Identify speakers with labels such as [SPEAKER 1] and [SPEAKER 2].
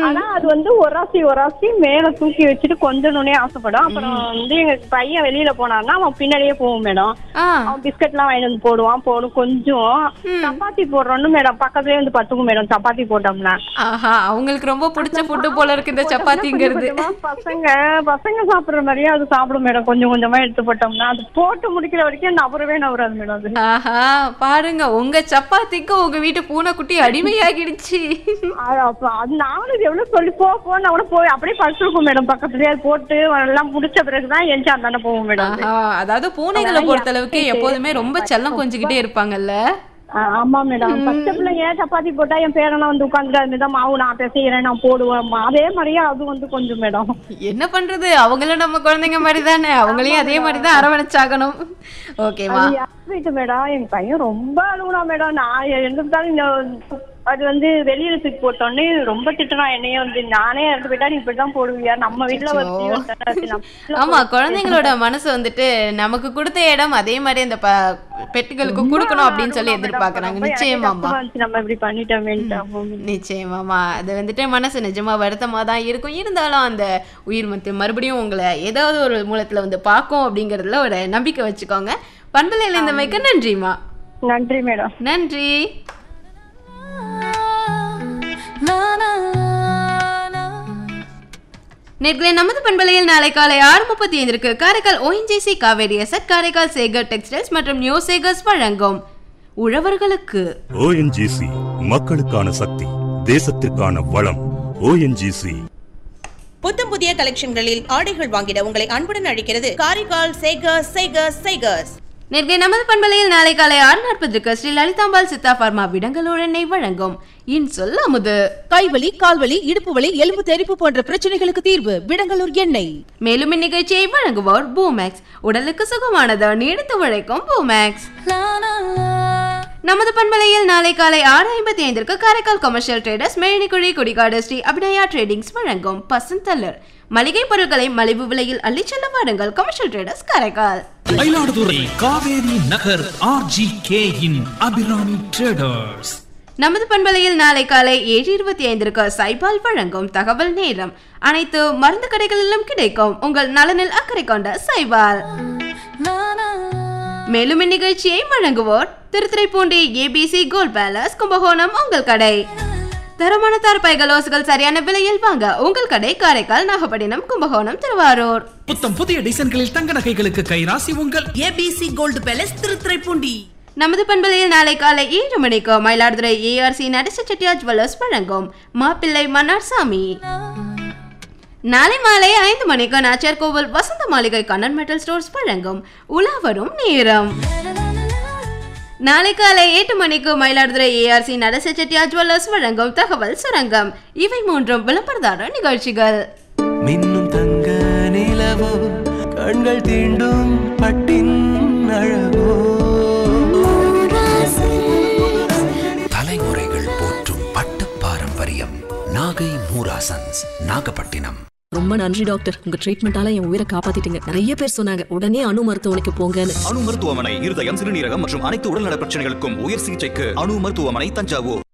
[SPEAKER 1] ஆனா அது வந்து ஒரு ராசி ஒரு ராசி மேல தூக்கி வச்சுட்டு கொஞ்சணும்னே ஆசைப்படும் அப்புறம் வந்து எங்க பையன் வெளியில போனான்னா அவன் பின்னாடியே போவோம் மேடம்
[SPEAKER 2] ஆ
[SPEAKER 1] அவன் பிஸ்கட் எல்லாம் வாங்கிட்டு வந்து போடுவான் போடும் கொஞ்சம் சப்பாத்தி போடுறோன்னு மேடம் பக்கத்துலயே வந்து பத்துக்கும் மேடம் சப்பாத்தி போட்டோம்னா
[SPEAKER 2] ஆஹா அவங்களுக்கு ரொம்ப பிடிச்ச ஃபுட்டு போல இருக்கு இந்த சப்பாத்திங்கிறது
[SPEAKER 1] கொஞ்சம் கொஞ்சமா பசங்க பசங்க சாப்பிடுற மாதிரியே அது சாப்பிடும் மேடம் கொஞ்சம் கொஞ்சமா எடுத்து போட்டோம்னா அது போட்டு முடிக்கிற வரைக்கும் நவரவே நவராது மேடம் அது
[SPEAKER 2] ஆஹா பாருங்க உங்க சப்பாத்திக்கு உங்க வீட்டு பூனைக்குட்டி அடிமையாகிடுச்சு
[SPEAKER 1] அது அப்ப அது நானும் இது எவ்வளவு சொல்லி போ போன கூட போய் அப்படியே படுத்துருக்கும் மேடம் பக்கத்துலயே அது போட்டு எல்லாம் முடிச்ச பிறகுதான் எஞ்சி அந்தாண்ட போவோம் மேடம் அது.
[SPEAKER 2] ஆஹா அதாவது பூனைகளை பொறுத்தளவுக்கு எப்போதுமே ரொம்ப செல்லம் கொஞ்சிக்கிட்டே இருப்பாங்கல்ல
[SPEAKER 1] ஆ, ஆமா மேடம் பச்சை பிள்ளைங்க சப்பாத்தி போட்டா என் பேரெல்லாம் வந்து உட்காந்துட்டு மேடம் மாவு நான் பேசுகிறேன் நான் போடுவேன் அதே மாதிரியே அது வந்து கொஞ்சம் மேடம்
[SPEAKER 2] என்ன பண்றது அவங்களும் நம்ம குழந்தைங்க மாதிரி தானே அவங்களையும் அதே மாதிரி தான் அரவணைச்சாகணும் ஓகேவா
[SPEAKER 1] அது யார் வீட்டு மேடம் எங்க பையன் ரொம்ப அழுகுனா மேடம் நான் எழுந்துட்டாலும் இந்த அது வந்து வெளியில தூக்கி போட்டோன்னே ரொம்ப திட்டுறான் என்னையே வந்து நானே இறந்து போயிட்டா நீ இப்படிதான் போடுவியா நம்ம வீட்டுல ஒரு தீ வந்தானே ஆச்சு, நம்ம வீட்டுல
[SPEAKER 2] ஆமா குழந்தைங்களோட மனசு வந்துட்டு நமக்கு கொடுத்த இடம் அதே மாதிரி அந்த ப- பெட்டுகளுக்கு கொடுக்கணும் அப்படின்னு சொல்லி எதிர்பார்க்கறாங்க
[SPEAKER 1] ரொம்ப எனக்கு
[SPEAKER 2] நிச்சயமாமா
[SPEAKER 1] கஷ்டமா இருந்துச்சு, நம்ம இப்படி பண்ணிட்டோமேன்ட்டு
[SPEAKER 2] நிச்சயமாமா அது வந்துட்டு மனசு நிஜமா வருத்தமா தான் இருக்கும் இருந்தாலும் அந்த உயிர் மத்து மறுபடியும் உங்களை ஏதாவது ஒரு மூலத்துல வந்து பார்க்கும் அப்படிங்கறதுல ஒரு நம்பிக்கை வச்சுக்கோங்க பண்பலையில இந்த மைக்க நன்றிமா
[SPEAKER 1] நன்றி மேடம்
[SPEAKER 2] நன்றி நேர்களே நமது பண்பலையில் நாளை காலை ஆறு முப்பத்தி ஐந்திற்கு Karaikal ONGC Cauvery asset Karaikal Sekar textiles மற்றும் நியூ சேகர்ஸ் வழங்கும் உழவர்களுக்கு
[SPEAKER 3] ஓஎன்ஜிசி மக்களுக்கான சக்தி தேசத்திற்கான வளம் ஓஎன்ஜிசி
[SPEAKER 4] புத்தம் புதிய கலெக்ஷன்களில் ஆடைகள் வாங்கிட உங்களை அன்புடன் அழைக்கிறது காரைக்கால் சேகர்ஸ் சேகர்ஸ் சேகர்ஸ்
[SPEAKER 2] நேர்கை நமது பண்பலையில் நாளை காலை ஆறு நாற்பதுக்கு ஸ்ரீ லலிதாம்பாள் சித்தா பார்மா விடங்களூர் எண்ணெய் வழங்கும் இன் சொல் அமுது
[SPEAKER 5] கைவலி கால்வலி இடுப்பு வலி எலும்பு தெறிப்பு போன்ற பிரச்சனைகளுக்கு தீர்வு விடங்கலூர் எண்ணெய்
[SPEAKER 2] மேலும் இந்நிகழ்ச்சியை வழங்குவோர் பூமேக்ஸ் உடலுக்கு சுகமானது நீடித்து உழைக்கும் பூமேக்ஸ் நமது பண்பலையில் நாளை காலை ஆறு ஐம்பத்தி ஐந்திற்கு Karaikal commercial traders Menikuzhi Kudikadu Sri Abhinaya tradings வழங்கும் பசந்தல்லர் மளிகை பொருட்களை மலிவு விலையில் அள்ளிச் செல்ல வாருங்கள் commercial traders Karaikal
[SPEAKER 6] Mayiladuthurai Cauvery Nagar RG K in Abhirami traders
[SPEAKER 2] நமது பண்பலையில் நாளை காலை ஏழு இருபத்தி ஐந்திற்கு சைபால் வழங்கும் தகவல் நேரம் அனைத்து மருந்து கடைகளிலும் கிடைக்கும் உங்கள் நலனில் அக்கறை கொண்ட சைபால் மேலும் இந்நிகழ்ச்சியை வழங்குவோர் Thiruthuraipoondi ABC gold palace Kumbakonam உங்கள் கடை தரமான தார்பாய்கள் ஓசுகள் சரியான விலையில் வாங்க உங்கள் கடை காரைக்கால் நாகப்பட்டினம் கும்பகோணம் திருவாரூர்
[SPEAKER 6] புத்தம் புதிய டிசைன்களில் தங்க நகைகளுக்கு கைராசி உங்கள்
[SPEAKER 4] ஏபிசி கோல்டு பேலஸ் திருத்துறைப்பூண்டி
[SPEAKER 2] நமது பண்பலையில் நாளை காலை ஏழு மணிக்கு மயிலாடுதுறை ஏஆர்சி நடேச செட்டியார் ஜுவல்லர்ஸ் வழங்கும் மாப்பிள்ளை மன்னார் சாமி நாளை மாலை ஐந்து மணிக்கு நாச்சியார் கோவில் வசந்த மாளிகை கண்ணன் மெட்டல் ஸ்டோர்ஸ் வழங்கும் உலா வரும் நேரம் நாளை காலை எட்டு மணிக்கு மயிலாடுதுறை ஏஆர்சி நடேச செட்டியார் ஜுவல்லர்ஸ் வழங்கும் தகவல் சுரங்கம் இவை மூன்றும் விளம்பரதார நிகழ்ச்சிகள்
[SPEAKER 7] மின்னும் தங்க நிலவோ கண்கள் தீண்டும் பட்டின் அழகோ
[SPEAKER 8] தலைமுறைகள் போற்றும் பட்டு பாரம்பரியம் நாகை மூராசன்ஸ் நாகப்பட்டினம்
[SPEAKER 5] ரொம்ப நன்றி டாக்டர் உங்க ட்ரீட்மெண்டால என் உயிரை காப்பாத்திட்டீங்க நிறைய பேர் சொன்னாங்க உடனே அணு மருத்துவமனைக்கு போங்கன்னு
[SPEAKER 9] அணு மருத்துவமனை இருதயம் சிறுநீரகம் மற்றும் அனைத்து உடல்நல பிரச்சனைகளுக்கும் உயர் சிகிச்சைக்கு அணு மருத்துவமனை தஞ்சாவூர்